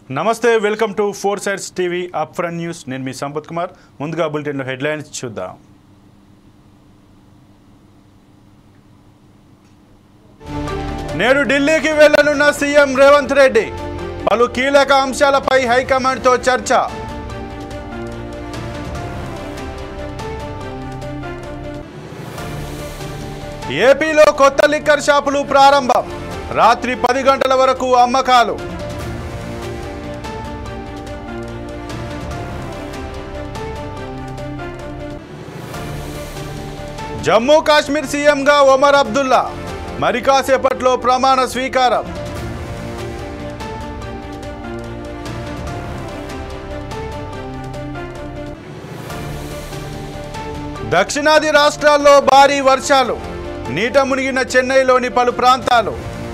నమస్తే welcome to four sides TV up front news నేను మీ సంపత్ కుమార్ ముందుగా బులెటిన్లో హెడ్లైన్స్ చూద్దాం నేడు ఢిల్లీకి వెళ్లనున్న సీఎం రేవంత్ రెడ్డి పలు కీలక అంశాలపై హైకమాండ్తో చర్చ ఏపీలో కొత్త లిక్కర్ షాపులు ప్రారంభం రాత్రి పది గంటల వరకు అమ్మకాలు జమ్మూ కాశ్మీర్ సీఎంగా ఒమర్ అబ్దుల్లా మరి కాసేపట్లో ప్రమాణ స్వీకారం దక్షిణాది రాష్ట్రాల్లో భారీ వర్షాలు నీట మునిగిన చెన్నైలోని పలు ప్రాంతాలు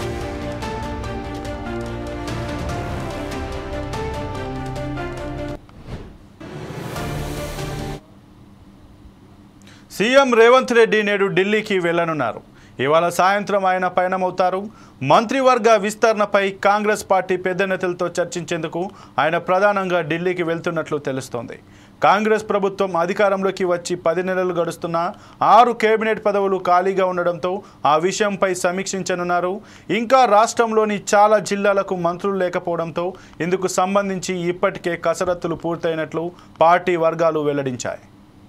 సీఎం రేవంత్ రెడ్డి నేడు ఢిల్లీకి వెళ్లనున్నారు ఇవాళ సాయంత్రం ఆయన పయనమవుతారు మంత్రివర్గ విస్తరణపై కాంగ్రెస్ పార్టీ పెద్ద నేతలతో చర్చించేందుకు ఆయన ప్రధానంగా ఢిల్లీకి వెళ్తున్నట్లు తెలుస్తోంది కాంగ్రెస్ ప్రభుత్వం అధికారంలోకి వచ్చి పది నెలలు గడుస్తున్నా ఆరు కేబినెట్ పదవులు ఖాళీగా ఉండడంతో ఆ విషయంపై సమీక్షించనున్నారు ఇంకా రాష్ట్రంలోని చాలా జిల్లాలకు మంత్రులు లేకపోవడంతో ఇందుకు సంబంధించి ఇప్పటికే కసరత్తులు పూర్తయినట్లు పార్టీ వర్గాలు వెల్లడించాయి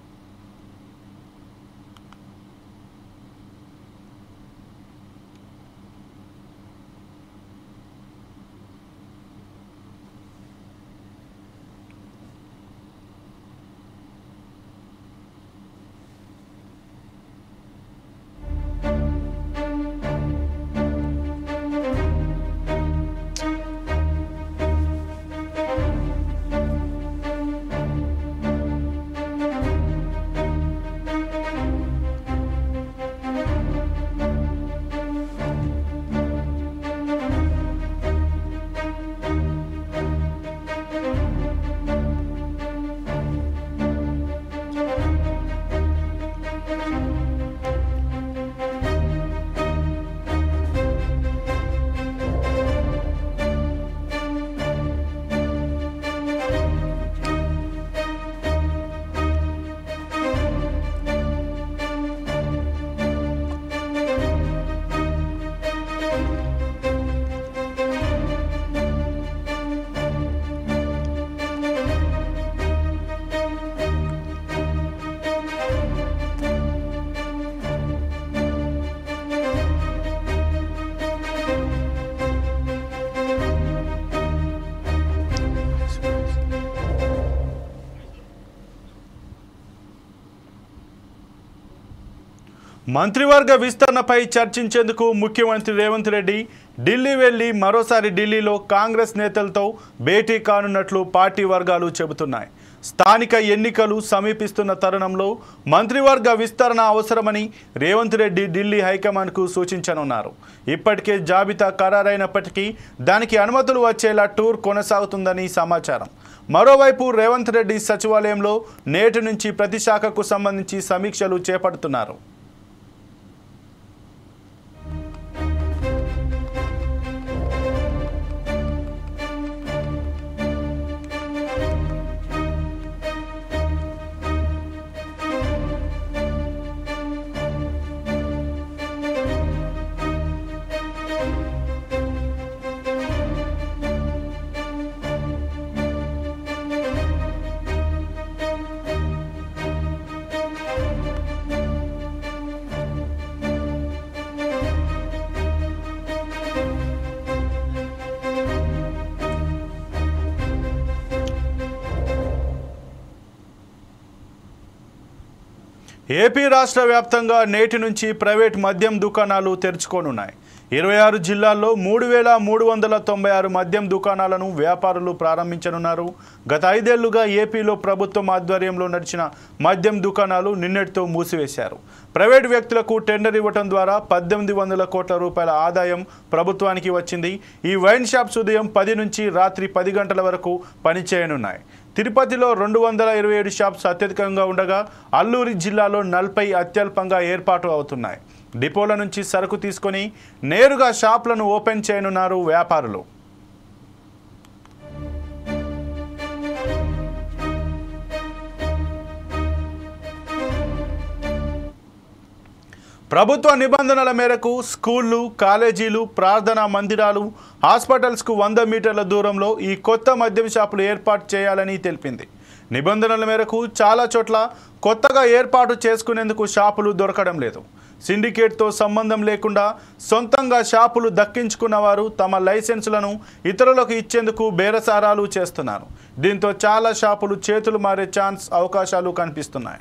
మంత్రివర్గ విస్తరణపై చర్చించేందుకు ముఖ్యమంత్రి రేవంత్ రెడ్డి ఢిల్లీ వెళ్లి మరోసారి ఢిల్లీలో కాంగ్రెస్ నేతలతో భేటీ కానున్నట్లు పార్టీ వర్గాలు చెబుతున్నాయి స్థానిక ఎన్నికలు సమీపిస్తున్న తరుణంలో మంత్రివర్గ విస్తరణ అవసరమని రేవంత్ రెడ్డి ఢిల్లీ హైకమాండ్కు సూచించనున్నారు ఇప్పటికే జాబితా ఖరారైనప్పటికీ దానికి అనుమతులు వచ్చేలా టూర్ కొనసాగుతుందని సమాచారం మరోవైపు రేవంత్ రెడ్డి సచివాలయంలో నేటి నుంచి ప్రతి శాఖకు సంబంధించి సమీక్షలు చేపడుతున్నారు ఏపీ రాష్ట్ర వ్యాప్తంగా నేటి నుంచి ప్రైవేట్ మద్యం దుకాణాలు తెరుచుకోనున్నాయి ఇరవై ఆరు జిల్లాల్లో మూడు వేల మూడు వందల తొంభై ఆరు మద్యం దుకాణాలను వ్యాపారులు ప్రారంభించనున్నారు గత ఐదేళ్లుగా ఏపీలో ప్రభుత్వం ఆధ్వర్యంలో నడిచిన మద్యం దుకాణాలు నిన్నటితో మూసివేశారు ప్రైవేట్ వ్యక్తులకు టెండర్ ఇవ్వడం ద్వారా పద్దెనిమిది వందల కోట్ల రూపాయల ఆదాయం ప్రభుత్వానికి వచ్చింది ఈ వైన్ షాప్స్ ఉదయం పది నుంచి రాత్రి పది గంటల వరకు పనిచేయనున్నాయి తిరుపతిలో రెండు వందల ఇరవై ఏడు షాప్స్ అత్యధికంగా ఉండగా అల్లూరి జిల్లాలో నలభై అత్యల్పంగా ఏర్పాటు అవుతున్నాయి డిపోల నుంచి సరుకు తీసుకొని నేరుగా షాపులను ఓపెన్ చేయనున్నారు వ్యాపారులు ప్రభుత్వ నిబంధనల మేరకు స్కూళ్ళు కాలేజీలు ప్రార్థనా మందిరాలు హాస్పిటల్స్కు వంద మీటర్ల దూరంలో ఈ కొత్త మద్యం షాపులు ఏర్పాటు చేయాలని తెలిపింది నిబంధనల మేరకు చాలా చోట్ల కొత్తగా ఏర్పాటు చేసుకునేందుకు షాపులు దొరకడం లేదు సిండికేట్తో సంబంధం లేకుండా సొంతంగా షాపులు దక్కించుకున్న వారు తమ లైసెన్సులను ఇతరులకు ఇచ్చేందుకు బేరసారాలు చేస్తున్నారు దీంతో చాలా షాపులు చేతులు మారే ఛాన్స్ అవకాశాలు కనిపిస్తున్నాయి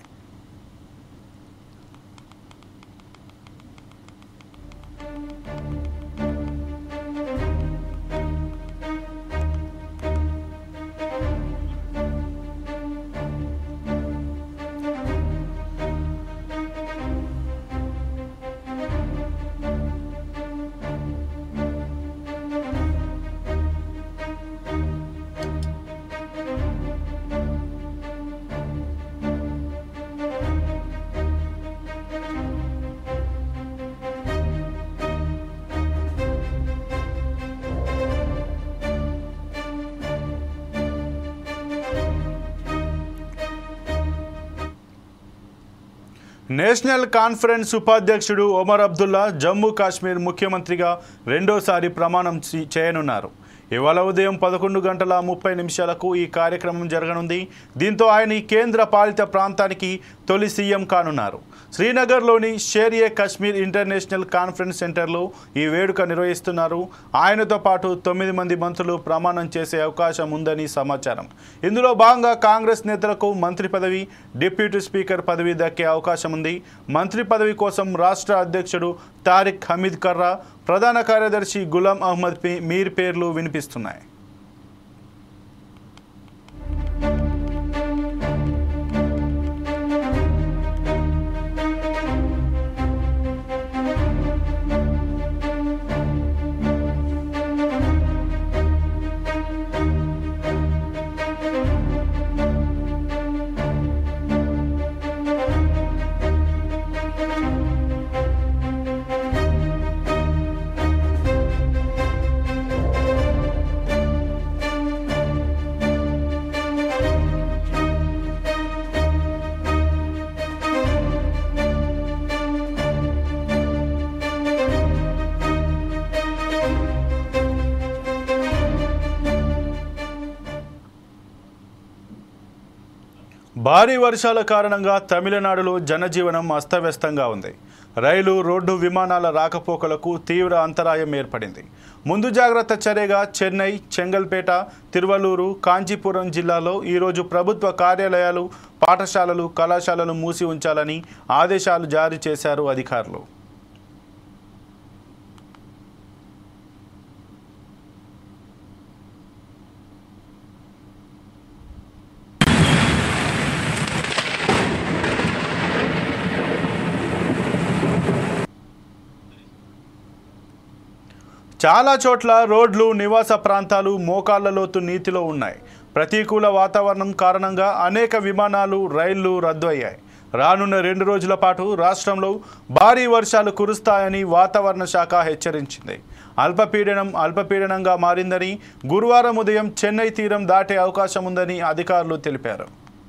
నేషనల్ కాన్ఫరెన్స్ ఉపాధ్యక్షుడు ఒమర్ అబ్దుల్లా జమ్మూ కాశ్మీర్ ముఖ్యమంత్రిగా రెండోసారి ప్రమాణం చే- చేయనున్నారు ఇవాళ ఉదయం పదకొండు గంటల ముప్పై నిమిషాలకు ఈ కార్యక్రమం జరగనుంది దీంతో ఆయన ఈ కేంద్ర పాలిత ప్రాంతానికి తొలి సీఎం కానున్నారు శ్రీనగర్లోని షేరియే కశ్మీర్ ఇంటర్నేషనల్ కాన్ఫరెన్స్ సెంటర్లో ఈ వేడుక నిర్వహిస్తున్నారు ఆయనతో పాటు తొమ్మిది మంది మంత్రులు ప్రమాణం చేసే అవకాశం ఉందని సమాచారం ఇందులో భాగంగా కాంగ్రెస్ నేతలకు మంత్రి పదవి డిప్యూటీ స్పీకర్ పదవి దక్కే అవకాశం ఉంది మంత్రి పదవి కోసం రాష్ట్ర అధ్యక్షుడు తారిక్ హమీద్ కర్రా ప్రధాన కార్యదర్శి గులాం అహ్మద్ పి- మీర్ పేర్లు వినిపిస్తున్నాయి భారీ వర్షాల కారణంగా తమిళనాడులో జనజీవనం అస్తవ్యస్తంగా ఉంది రైలు రోడ్డు విమానాల రాకపోకలకు తీవ్ర అంతరాయం ఏర్పడింది ముందు జాగ్రత్త చర్యగా చెన్నై చెంగల్పేట తిరువల్లూరు కాంచీపురం జిల్లాలో ఈరోజు ప్రభుత్వ కార్యాలయాలు పాఠశాలలు కళాశాలలు మూసి ఉంచాలని ఆదేశాలు జారీ చేశారు అధికారులు చాలా చోట్ల రోడ్లు నివాస ప్రాంతాలు మోకాళ్ల లోతు నీతిలో ఉన్నాయి ప్రతికూల వాతావరణం కారణంగా అనేక విమానాలు రైళ్లు రద్దు అయ్యాయి రానున్న రెండు రోజుల పాటు రాష్ట్రంలో భారీ వర్షాలు కురుస్తాయని వాతావరణ శాఖ హెచ్చరించింది అల్పపీడనం అల్పపీడనంగా మారిందని గురువారం ఉదయం చెన్నై తీరం దాటే అవకాశం ఉందని అధికారులు తెలిపారు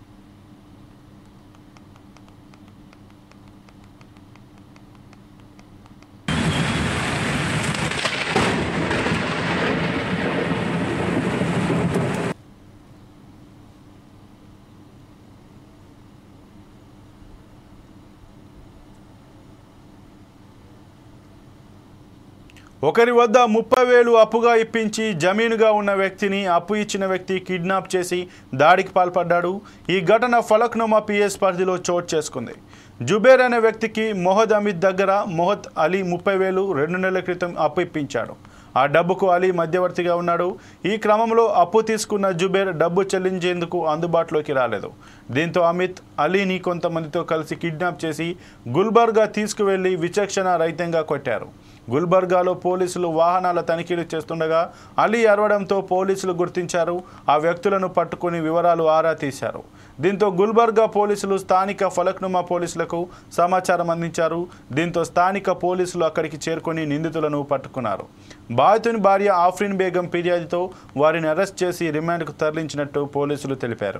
ఒకరి వద్ద ముప్పై వేలు అప్పుగా ఇప్పించి జమీనుగా ఉన్న వ్యక్తిని అప్పు ఇచ్చిన వ్యక్తి కిడ్నాప్ చేసి దాడికి పాల్పడ్డాడు ఈ ఘటన ఫలక్నుమా పిఎస్ పరిధిలో చోటు చేసుకుంది జుబేర్ అనే వ్యక్తికి మొహద్ అమిద్ దగ్గర మొహద్ అలీ ముప్పై వేలు రెండు నెలల క్రితం అప్పు ఇప్పించాడు ఆ డబ్బుకు అలీ మధ్యవర్తిగా ఉన్నాడు ఈ క్రమంలో అప్పు తీసుకున్న జుబేర్ డబ్బు చెల్లించేందుకు అందుబాటులోకి రాలేదు దీంతో అమిత్ అలీని కొంతమందితో కలిసి కిడ్నాప్ చేసి గుల్బర్గా తీసుకువెళ్లి విచక్షణ రహితంగా కొట్టారు గుల్బర్గాలో పోలీసులు వాహనాల తనిఖీలు చేస్తుండగా అలీ అరవడంతో పోలీసులు గుర్తించారు ఆ వ్యక్తులను పట్టుకుని వివరాలు ఆరా తీశారు దీంతో గుల్బర్గా పోలీసులు స్థానిక ఫలక్నుమా పోలీసులకు సమాచారం అందించారు దీంతో స్థానిక పోలీసులు అక్కడికి చేరుకొని నిందితులను పట్టుకున్నారు బాధితుని భార్య ఆఫ్రిన్ బేగం ఫిర్యాదుతో వారిని అరెస్ట్ చేసి రిమాండ్కు తరలించినట్టు పోలీసులు తెలిపారు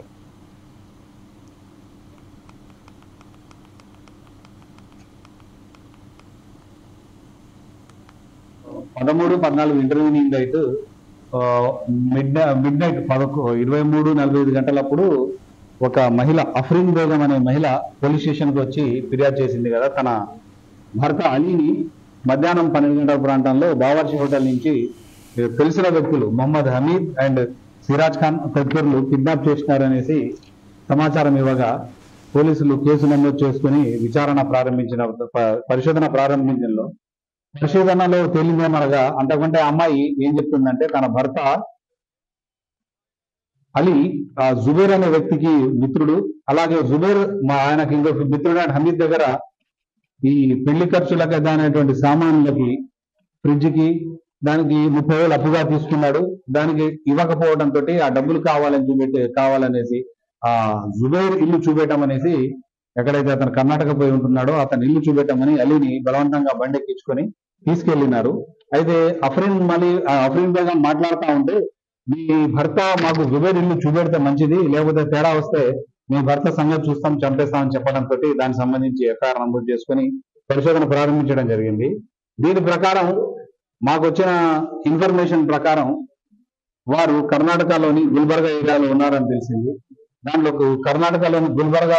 పదమూడు పద్నాలుగు ఇంటర్వ్యూనింగ్ అయితే మిడ్ మిడ్ నైట్ పదకొ ఇరవై మూడు నలభై ఐదు గంటలప్పుడు ఒక మహిళ అఫ్రీన్ బేగం అనే మహిళ పోలీస్ స్టేషన్కి వచ్చి ఫిర్యాదు చేసింది కదా తన భర్త అలీని మధ్యాహ్నం పన్నెండు గంటల ప్రాంతంలో బావర్చి హోటల్ నుంచి ఏ, తెలిసిన వ్యక్తులు మొహమ్మద్ హమీద్ అండ్ సిరాజ్ ఖాన్ తదితరులు కిడ్నాప్ చేసినారనేసి సమాచారం ఇవ్వగా పోలీసులు కేసు నమోదు చేసుకుని విచారణ ప్రారంభించిన ప- పరిశోధన ప్రారంభించడంలో పరిశోధనలో తేలిందేమనగా అంతకంటే ఆ అమ్మాయి ఏం చెప్తుందంటే తన భర్త అలీ ఆ జుబేర్ అనే వ్యక్తికి మిత్రుడు అలాగే జుబేర్ మా ఆయనకి ఇంకొక మిత్రుడు అయిన హమీద్ దగ్గర ఈ పెళ్లి ఖర్చులకు దానేటువంటి సామాన్లకి ఫ్రిడ్జ్ కి దానికి ముప్పై వేలు అప్పుగా తీసుకున్నాడు దానికి ఇవ్వకపోవడం తోటి ఆ డబ్బులు కావాలని చూపెట్టి కావాలనేసి ఆ జుబైర్ ఇల్లు చూపెట్టం అనేసి ఎక్కడైతే అతను కర్ణాటక పోయి ఉంటున్నాడో అతను ఇల్లు చూపెట్టమని అలీని బలవంతంగా బండెక్కించుకొని తీసుకెళ్లినారు అయితే అఫ్రీన్ మళ్ళీ ఆ అఫ్రీన్ బేగం మాట్లాడుతా ఉంటే మీ భర్త మాకు జుబైర్ ఇల్లు చూపెడితే మంచిది లేకపోతే తేడా వస్తే మీ భర్త సంగతి చూస్తాం చంపేస్తామని చెప్పడంతో దానికి సంబంధించి ఎఫ్ఐఆర్ నమోదు చేసుకుని పరిశోధన ప్రారంభించడం జరిగింది దీని ప్రకారం మాకు వచ్చిన ఇన్ఫర్మేషన్ ప్రకారం వారు కర్ణాటకలోని గుల్బర్గా ఏరియాలో ఉన్నారని తెలిసింది దాంట్లో కర్ణాటకలోని గుల్బర్గా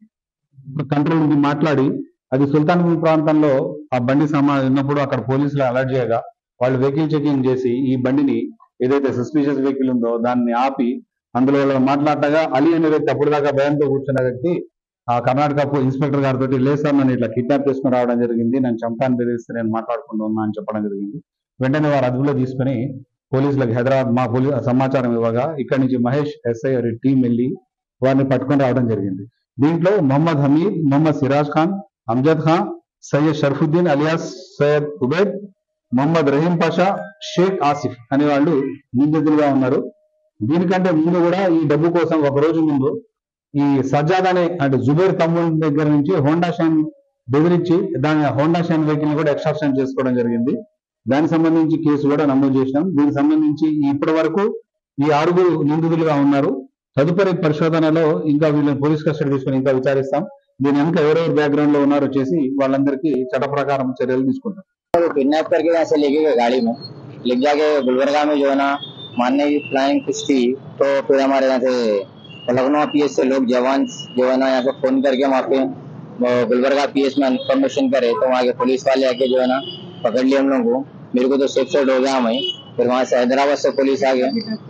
కంట్రోల్ నుండి మాట్లాడి అది సుల్తాన్పూర్ ప్రాంతంలో ఆ బండి సమా ఉన్నప్పుడు అక్కడ పోలీసులు అలర్ట్ చేయగా వాళ్ళు వెహికల్ చెకింగ్ చేసి ఈ బండిని ఏదైతే సస్పిషియస్ వెహికల్ ఉందో దాన్ని ఆపి అందులో వాళ్ళు మాట్లాడగా అలీ అనే వ్యక్తి అప్పుడు దాకా భయంతో కూర్చున్న వ్యక్తి ఆ కర్ణాటక పో- ఇన్స్పెక్టర్ గారితో లేదు సార్ నన్ను ఇట్లా కిడ్నాప్ చేసుకుని రావడం జరిగింది నన్ను చంపాలని బెదిరిస్తే నేను మాట్లాడుకుంటూ ఉన్నా అని చెప్పడం జరిగింది వెంటనే వారు అదుపులో తీసుకుని పోలీసులకు హైదరాబాద్ మా పోలీస్ సమాచారం ఇవ్వగా ఇక్కడి నుంచి మహేష్ ఎస్ఐ వారి టీం వెళ్ళి వారిని పట్టుకొని రావడం జరిగింది దీంట్లో మొహమ్మద్ హమీద్ మొహమ్మద్ సిరాజ్ ఖాన్ అమ్జద్ ఖాన్ సయ్యద్ షర్ఫుద్దీన్ అలియాస్ సయ్యద్ ఉబైద్ మొహమ్మద్ రహీం పాషా షేక్ ఆసిఫ్ అనే వాళ్ళు నిందితులుగా ఉన్నారు దీనికంటే ముందు కూడా ఈ డబ్బు కోసం ఒక రోజు ముందు ఈ సజ్జాద్ అనే అంటే జుబేర్ తమ్ముడి దగ్గర నుంచి హోండా షైన్ బెదిరించి దాని హోండా షైన్ వెహికల్ కూడా ఎక్స్ట్రాక్షన్ చేసుకోవడం జరిగింది దానికి సంబంధించి కేసు కూడా నమోదు చేసినాం దీనికి సంబంధించి ఇప్పటి వరకు ఈ ఆరుగురు నిందితులుగా ఉన్నారు తదుపరి పరిశోధనలో ఇంకా వీళ్ళని పోలీస్ కస్టడీ తీసుకొని ఇంకా విచారిస్తాం దీని వెనుక ఎవరెవరు బ్యాక్గ్రౌండ్ లో ఉన్నారో చేసి వాళ్ళందరికీ చట్ట ప్రకారం చర్యలు తీసుకుంటాం किडनैप करके यहाँ से लेके गए गाड़ी में लेके जाके गुलबर्गा में जो है ना मारने की प्लानिंग कुछ थी तो फिर हमारे यहाँ से लखनऊ पी से लोग जवान जो है ना यहाँ पे फोन करके वहाँ पे वो गुलबर्गा पी में इन्फॉर्मेशन करे तो वहाँ के पुलिस वाले आके जो है ना पकड़ लिए हम लोग को मेरे को तो सेफ साइड हो गया वहीं फिर वहाँ से हैदराबाद से पुलिस आ गया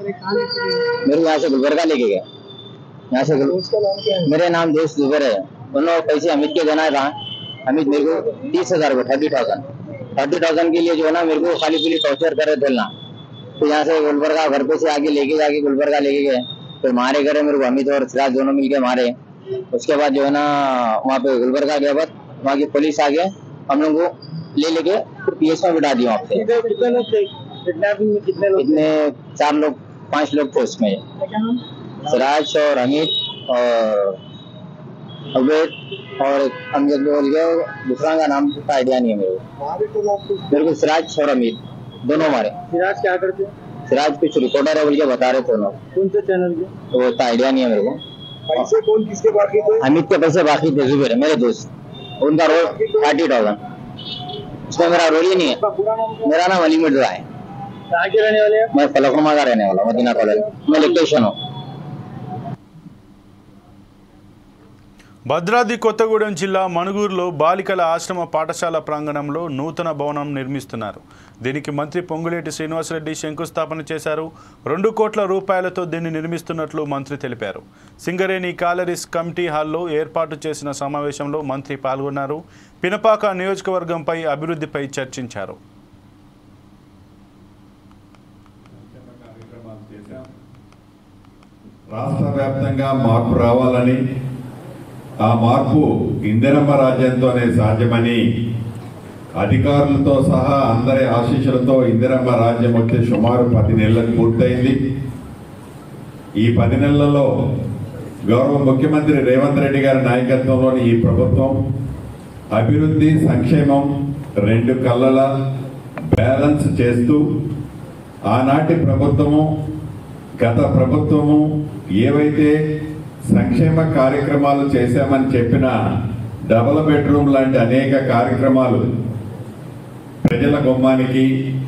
मेरे को यहाँ से गुलबर्गा लेके गए यहाँ से गुल- मेरे नाम देश जुबेर है दोनों पैसे अमित के देना था अमित मेरे को तीस हजार रुपये थर्टी थाउजेंड थर्टी थाउजेंड के लिए जो है ना मेरे को खाली पीली टॉर्चर करे थे ना तो यहाँ से गुलबर्गा घर पे से आगे लेके जाके गुलबर्गा लेके गए फिर मारे करे मेरे को अमित और सिराज दोनों मिलके मारे उसके बाद जो है ना वहाँ पे गुलबर्गा गया बाद वहाँ की पुलिस आ गया हम लोग को ले लेके फिर पीएस में बिठा दिया वहाँ पे कितने लोग थे किडनैपिंग में कितने लोग इतने चार लोग पांच लोग थे उसमें सिराज और अमित और अवैध और एक अमजद बोल गए दूसरा का नाम का आइडिया नहीं है मेरे को मारे तो लोग कुछ मेरे को सिराज और अमित दोनों मारे सिराज क्या करते सिराज कुछ रिकॉर्डर है बोल के बता रहे थे उन लोग कौन से चैनल के तो वो इतना आइडिया नहीं है मेरे को पैसे कौन किसके बाकी थे अमित के पैसे बाकी थे जुबेर मेरे दोस्त उनका रोल थर्टी थाउजेंड उसमें मेरा रोल ही नहीं है आपका पूरा नाम क्या मेरा नाम अली मिर्जा है है? कहाँ के रहने वाले हैं मैं फलकनुमा का रहने वाला हूँ, मदीना कॉलेज मैं इलेक्ट्रिशियन हूँ భద్రాద్రి కొత్తగూడెం జిల్లా మణుగూరులో బాలికల ఆశ్రమ పాఠశాల ప్రాంగణంలో నూతన భవనం నిర్మిస్తున్నారు దీనికి మంత్రి పొంగులేటి శ్రీనివాసరెడ్డి శంకుస్థాపన చేశారు రెండు కోట్ల రూపాయలతో దీన్ని నిర్మిస్తున్నట్లు మంత్రి తెలిపారు సింగరేణి కాలరీస్ కమిటీ హాల్లో ఏర్పాటు చేసిన సమావేశంలో మంత్రి పాల్గొన్నారు పినపాక నియోజకవర్గంపై అభివృద్ధిపై చర్చించారు కార్యక్రమాలు చేశాం రాష్ట్ర వ్యాప్తంగా మార్పు రావాలని ఆ మార్పు ఇందిరమ్మ రాజ్యంతోనే సాధ్యమని అధికారులతో సహా అందరి ఆశీస్సులతో ఇందిరమ్మ రాజ్యం వచ్చే సుమారు పది నెలలకు పూర్తయింది ఈ పది నెలలలో గౌరవ ముఖ్యమంత్రి రేవంత్ రెడ్డి గారి నాయకత్వంలోని ఈ ప్రభుత్వం అభివృద్ధి సంక్షేమం రెండు కళ్ళల బ్యాలెన్స్ చేస్తూ ఆనాటి ప్రభుత్వము గత ప్రభుత్వము ఏవైతే సంక్షేమ కార్యక్రమాలు చేశామని చెప్పిన డబుల్ బెడ్రూమ్ లాంటి అనేక కార్యక్రమాలు ప్రజల గుమ్మానికి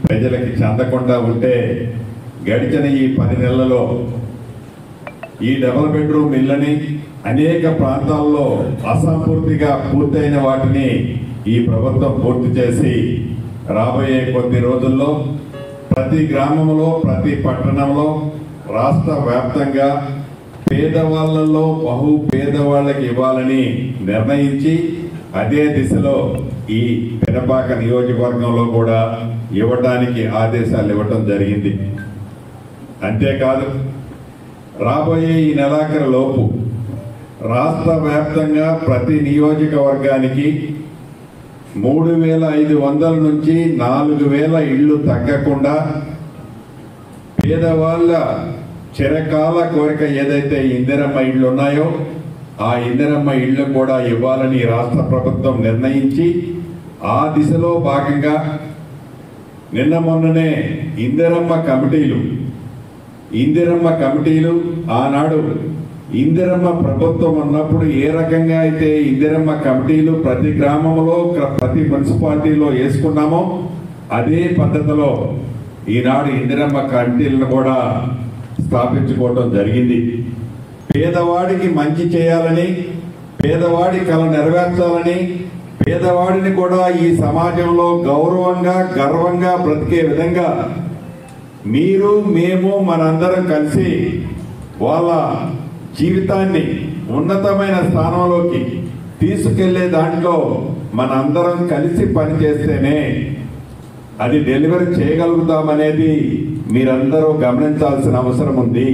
ప్రజలకి చెందకుండా ఉంటే గడిచిన ఈ పది నెలలలో ఈ డబుల్ బెడ్రూమ్ ఇళ్ళని అనేక ప్రాంతాల్లో అసంపూర్తిగా పూర్తయిన వాటిని ఈ ప్రభుత్వం పూర్తి చేసి రాబోయే కొద్ది రోజుల్లో ప్రతి గ్రామంలో ప్రతి పట్టణంలో రాష్ట్ర వ్యాప్తంగా పేదవాళ్లలో బహు పేదవాళ్ళకి ఇవ్వాలని నిర్ణయించి అదే దిశలో ఈ పెనపాక నియోజకవర్గంలో కూడా ఇవ్వడానికి ఆదేశాలు ఇవ్వటం జరిగింది అంతేకాదు రాబోయే ఈ నెలాఖరు లోపు రాష్ట్ర వ్యాప్తంగా ప్రతి నియోజకవర్గానికి మూడు వేల ఐదు వందల నుంచి నాలుగు వేల ఇళ్ళు తగ్గకుండా పేదవాళ్ళ చిరకాల కోరిక ఏదైతే ఇందిరమ్మ ఇళ్ళు ఉన్నాయో ఆ ఇందిరమ్మ ఇళ్ళు కూడా ఇవ్వాలని రాష్ట్ర ప్రభుత్వం నిర్ణయించి ఆ దిశలో భాగంగా నిన్న మొన్ననే ఇందిరమ్మ కమిటీలు ఇందిరమ్మ కమిటీలు ఆనాడు ఇందిరమ్మ ప్రభుత్వం ఉన్నప్పుడు ఏ రకంగా అయితే ఇందిరమ్మ కమిటీలు ప్రతి గ్రామంలో క్ర- ప్రతి మున్సిపాలిటీలో వేసుకున్నామో అదే పద్ధతిలో ఈనాడు ఇందిరమ్మ కమిటీలను కూడా స్థాపించుకోవడం జరిగింది పేదవాడికి మంచి చేయాలని పేదవాడి కళ నెరవేర్చాలని పేదవాడిని కూడా ఈ సమాజంలో గౌరవంగా గర్వంగా బ్రతికే విధంగా మీరు మేము మనందరం కలిసి వాళ్ళ జీవితాన్ని ఉన్నతమైన స్థానంలోకి తీసుకెళ్లే దాంట్లో మనందరం కలిసి పనిచేస్తేనే అది డెలివరీ చేయగలుగుతామనేది మీరందరూ గమనించాల్సిన అవసరం ఉంది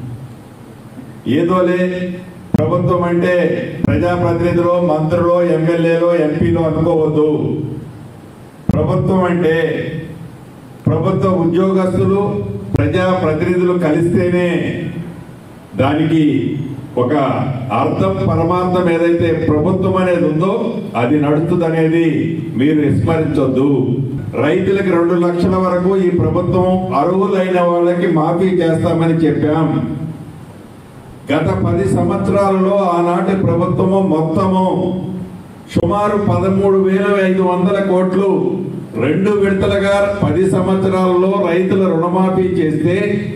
ఏదోలే ప్రభుత్వం అంటే ప్రజాప్రతినిధులు మంత్రులు ఎమ్మెల్యేలు ఎంపీలు అనుకోవద్దు ప్రభుత్వం అంటే ప్రభుత్వ ఉద్యోగస్తులు ప్రజా ప్రతినిధులు కలిస్తేనే దానికి ఒక అర్థం పరమార్థం ఏదైతే ప్రభుత్వం అనేది ఉందో అది నడుస్తుంది అనేది మీరు విస్మరించొద్దు రైతులకు రెండు లక్షల వరకు ఈ ప్రభుత్వం అర్హులైన వాళ్ళకి మాఫీ చేస్తామని చెప్పాం గత పది సంవత్సరాలలో ఆనాటి ప్రభుత్వము మొత్తము సుమారు పదమూడు వేల ఐదు వందల కోట్లు రెండు విడతలుగా పది సంవత్సరాలలో రైతుల రుణమాఫీ చేస్తే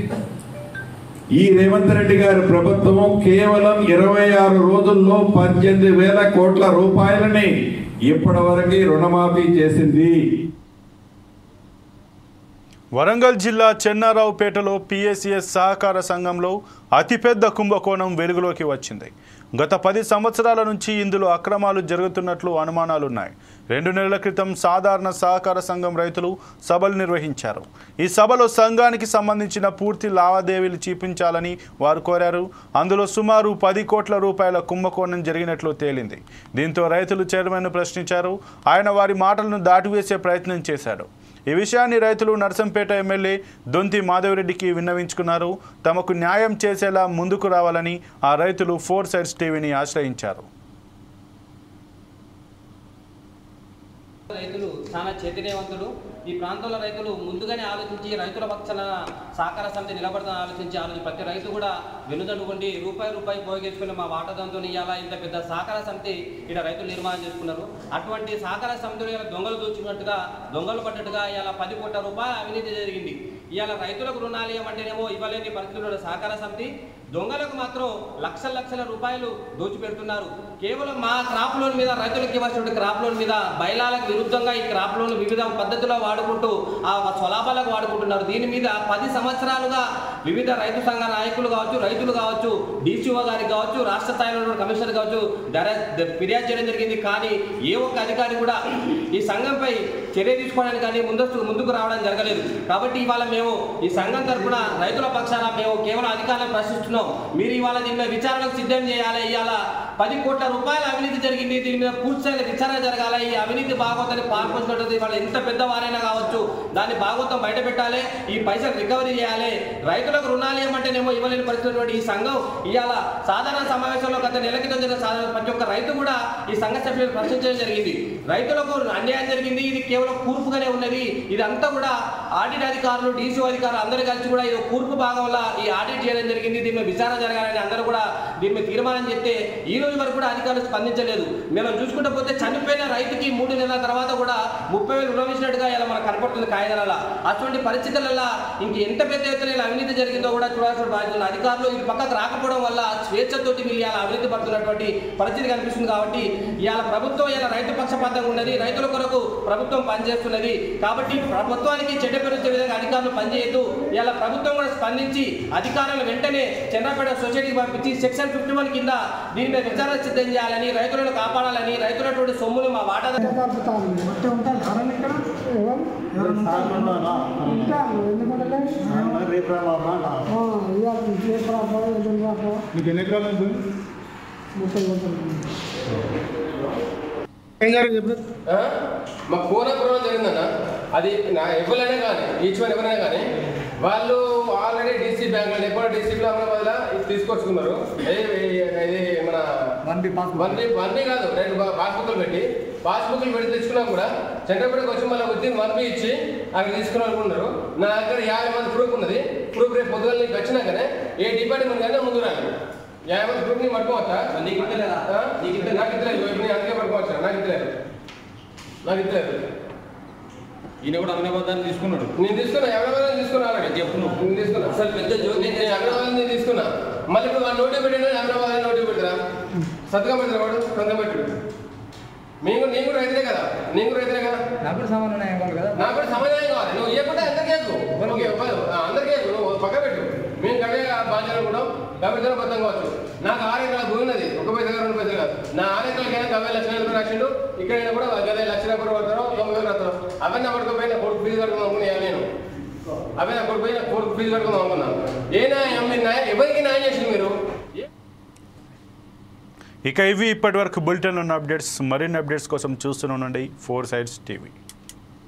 ఈ రేవంత్ రెడ్డి గారి ప్రభుత్వము కేవలం ఇరవై ఆరు రోజుల్లో పద్దెనిమిది వేల కోట్ల రూపాయలని ఇప్పటి రుణమాఫీ చేసింది వరంగల్ జిల్లా చెన్నారావుపేటలో పిఎస్సిఎస్ సహకార సంఘంలో అతిపెద్ద కుంభకోణం వెలుగులోకి వచ్చింది గత పది సంవత్సరాల నుంచి ఇందులో అక్రమాలు జరుగుతున్నట్లు అనుమానాలున్నాయి రెండు నెలల క్రితం సాధారణ సహకార సంఘం రైతులు సభలు నిర్వహించారు ఈ సభలో సంఘానికి సంబంధించిన పూర్తి లావాదేవీలు చూపించాలని వారు కోరారు అందులో సుమారు పది కోట్ల రూపాయల కుంభకోణం జరిగినట్లు తేలింది దీంతో రైతులు చైర్మన్ ప్రశ్నించారు ఆయన వారి మాటలను దాటివేసే ప్రయత్నం చేశాడు ఈ విషయాన్ని రైతులు నర్సంపేట ఎమ్మెల్యే దొంతి మాధవరెడ్డికి విన్నవించుకున్నారు తమకు న్యాయం చేసేలా ముందుకు రావాలని ఆ రైతులు ఫోర్ సైడ్స్ టీవీని ఆశ్రయించారు రైతులు చాలా చైతన్యవంతులు ఈ ప్రాంతంలో రైతులు ముందుగానే ఆలోచించి రైతుల పక్షాన సహకార సమితి నిలబడతాను ఆలోచించి ఆలోచించి ప్రతి రైతు కూడా వెనుదండుకుండి రూపాయి రూపాయి పోగేసుకుని మా వాటదంతో ఇవాళ ఇంత పెద్ద సహకార సమితి ఇక్కడ రైతులు నిర్మాణం చేసుకున్నారు అటువంటి సహకార సమితిలో ఇలా దొంగలు దోచుకున్నట్టుగా దొంగలు పడ్డట్టుగా ఇవాళ పది కోట్ల రూపాయల అవినీతి జరిగింది ఇవాళ రైతులకు రుణాలు ఇవ్వమంటేనేమో ఇవ్వలేని పరిస్థితుల్లో సహకార సమితి దొంగలకు మాత్రం లక్షల లక్షల రూపాయలు దోచిపెడుతున్నారు కేవలం మా క్రాప్ లోన్ మీద రైతులకు ఇవ్వాల్సిన క్రాప్ లోన్ మీద బయలాలకు విరుద్ధంగా ఈ క్రాప్ లోన్ వివిధ పద్ధతుల్లో వాడుకుంటూ ఆ స్వలాభాలకు వాడుకుంటున్నారు దీని మీద పది సంవత్సరాలుగా వివిధ రైతు సంఘ నాయకులు కావచ్చు రైతులు కావచ్చు డీసీఓ గారికి కావచ్చు రాష్ట్ర స్థాయిలో ఉన్న కమిషనర్ కావచ్చు దర- ద- ఫిర్యాదు చేయడం జరిగింది కానీ ఏ ఒక్క అధికారి కూడా ఈ సంఘంపై చర్య తీసుకోవడానికి కానీ ముందస్తు ముందుకు రావడం జరగలేదు కాబట్టి ఇవాళ మేము ఈ సంఘం తరఫున రైతుల పక్షాన మేము కేవలం అధికారులను ప్రశ్నిస్తున్నాం మీరు ఇవాళ దీని మీద విచారణకు సిద్ధం చేయాలి ఇవాళ పది కోట్ల రూపాయల అవినీతి జరిగింది దీని మీద పూర్తిస్థాయిలో విచారణ జరగాలి ఈ అవినీతి భాగవతాన్ని పాల్పొంచినట్టు వాళ్ళు ఎంత పెద్దవారైనా కావచ్చు దాన్ని భాగవతం బయట పెట్టాలి ఈ పైసలు రికవరీ చేయాలి రైతులకు రుణాలు ఇవ్వమంటేనేమో ఇవ్వలేని పరిస్థితి ఉన్నటువంటి ఈ సంఘం ఇవాళ సాధారణ సమావేశంలో గత నెల క్రితం జరిగిన సాధారణ ప్రతి ఒక్క రైతు కూడా ఈ సంఘ సభ్యులు ప్రశ్నించడం జరిగింది రైతులకు అన్యాయం జరిగింది ఇది కేవలం కూర్పుగానే ఉన్నది ఇదంతా కూడా ఆడిట్ అధికారులు డీసీఓ అధికారులు అందరూ కలిసి కూడా ఇది ఒక కూర్పు భాగంలో ఈ ఆడిట్ చేయడం జరిగింది దీని మీద విచారణ జరగాలని అందరూ కూడా దీని మీద తీర్మానం చెప్తే ఈ రోజు వరకు కూడా అధికారులు స్పందించలేదు మేము చూసుకుంటే పోతే చనిపోయిన రైతుకి మూడు నెలల తర్వాత కూడా ముప్పై వేలు రుణం ఇచ్చినట్టుగా ఇలా మనకు కనపడుతుంది కాగితాల అటువంటి పరిస్థితులలో ఇంక ఎంత పెద్ద ఎత్తున ఇలా అవినీతి జరిగిందో కూడా చూడాల్సిన బాధ్యత ఉంది. అధికారులు ఈ పక్కకు రాకపోవడం వల్ల స్వేచ్ఛతోటి వీళ్ళు ఇలా అవినీతి పడుతున్నటువంటి పరిస్థితి కనిపిస్తుంది కాబట్టి ఇవాళ ప్రభుత్వం ఇలా రైతు పక్షపాతంగా ఉన్నది రైతుల కొరకు ప్రభుత్వం పనిచేస్తున్నది కాబట్టి ప్రభుత్వానికి చెడ్డ పేరు వచ్చే విధంగా అధికారులు పనిచేయద్దు ఇలా ప్రభుత్వం కూడా స్పందించి అధికారులను వెంటనే చంద్రపేట సొసైటీకి పంపించి సెక్షన్ ఫిఫ్టీ వన్ కింద దీని మీద విచారణ సిద్ధం చేయాలని రైతులను కాపాడాలని రైతులటువంటి సొమ్మును మా వాటా మొత్తం ఉంటాను ధరలు ఇక్కడ ఎవరు ఉంటాను ఎందుకంటే రేపు ఇవాళ రేపు రాపో ఎల్లుండి రాపో మీకు ఎన్ని ఎకరాలు ఉంది ముప్పై వందలు ఏం జరిగింది చెప్పు ఆ? మా కోనపురం జరిగిందన్న అది నా ఎవరైనా కానీ ఈచ్ వన్ ఎవరైనా కానీ వాళ్ళు ఆల్రెడీ డీసీ బ్యాంక్ ఎప్పుడు డీసీలో అమరాబాద్లో ఇది తీసుకొచ్చుకున్నారు ఏ- ఏ- ఇది మన one B pass one B one B కాదు రెండు బా- పాస్బుక్లు పెట్టి పాస్బుక్లు పెట్టి తెచ్చుకున్నా కూడా చంద్రపేటకి వచ్చి మళ్ళీ వచ్చి వన్ బి ఇచ్చి అక్కడ తీసుకుని అనుకున్నారు నా దగ్గర యాభై మంది ప్రూఫ్ ఉన్నది ప్రూఫ్ రేపు పొద్దుగల నీకు వచ్చినాకనే ఏ డిపార్ట్మెంట్ కానీ ముందు రాలి యాభై మంది ప్రూఫ్ నీ పట్టుకోవచ్చా నీకు ఇవ్వలేదా? ఆ? నీకు ఇద్దరు నాకు ఇద్దరు ఇప్పుడు నేను అందుకే పట్టుకోవచ్చా నాకు ఇద్దరు నాకు ఇద్దరు ఈయన కూడా అవినబద్ధాన్ని తీసుకున్నాడు నేను తీసుకున్నా ఎవరెవరో తీసుకున్నా అలాగే చెప్పు నువ్వు. నేను తీసుకున్నా అసలు పెద్ద జోక్ నేను హైదరాబాద్ నేను తీసుకున్నా మళ్ళీ ఇప్పుడు వాడు నోటి పెట్టినా హైదరాబాద్ నోటి పెడతారా సత్తుగా పెడతారా వాడు సొంతం పెట్టాడు మేము నేను కూడా రైతులే కదా నేను కూడా రైతులే కదా నాకు కూడా సామాన్ ఉన్నాయి కావాలి కదా నాకు కూడా సమన్వయం కావాలి నువ్వు ఇవ్వకుంటే అందరికీ ఎక్కువ ఓకే ఆ, అందరికీ ఎక్కువ నువ్వు పక్క పెట్టు మేము కడే బాధ్యత అనుకుంటాం కాబట్టి బద్దం కావచ్చు నాకు ఆరు ఎకరాల భూమి ఉన్నది ఒక పైసా కాదు, రెండు పైసలు కాదు నా ఆరు ఎకరాలకైనా డెబ్బై లక్షల రూపాయలు రాసిండు ఇక్కడైనా కూడా గదే లక్ష రూపాయలు పడతారు తొంభై వేలు రాస్తారు అవన్నీ పడుకోపోయినా కొడుకు ఫీజు కట్టుకుందాం అనుకున్నా నేను అవే నా కొడుకు పోయినా కొడుకు ఫీజు కట్టుకుందాం అనుకున్నా ఏ న్యాయం మీరు న్యాయం ఎవరికి న్యాయం చేసింది మీరు ఏ- ఇక ఇవి ఇప్పటివరకు బులెటిన్ ఉన్న అప్డేట్స్ మరిన్ని అప్డేట్స్ కోసం చూస్తూనే ఉండండి ఫోర్ సైడ్స్ టీవీ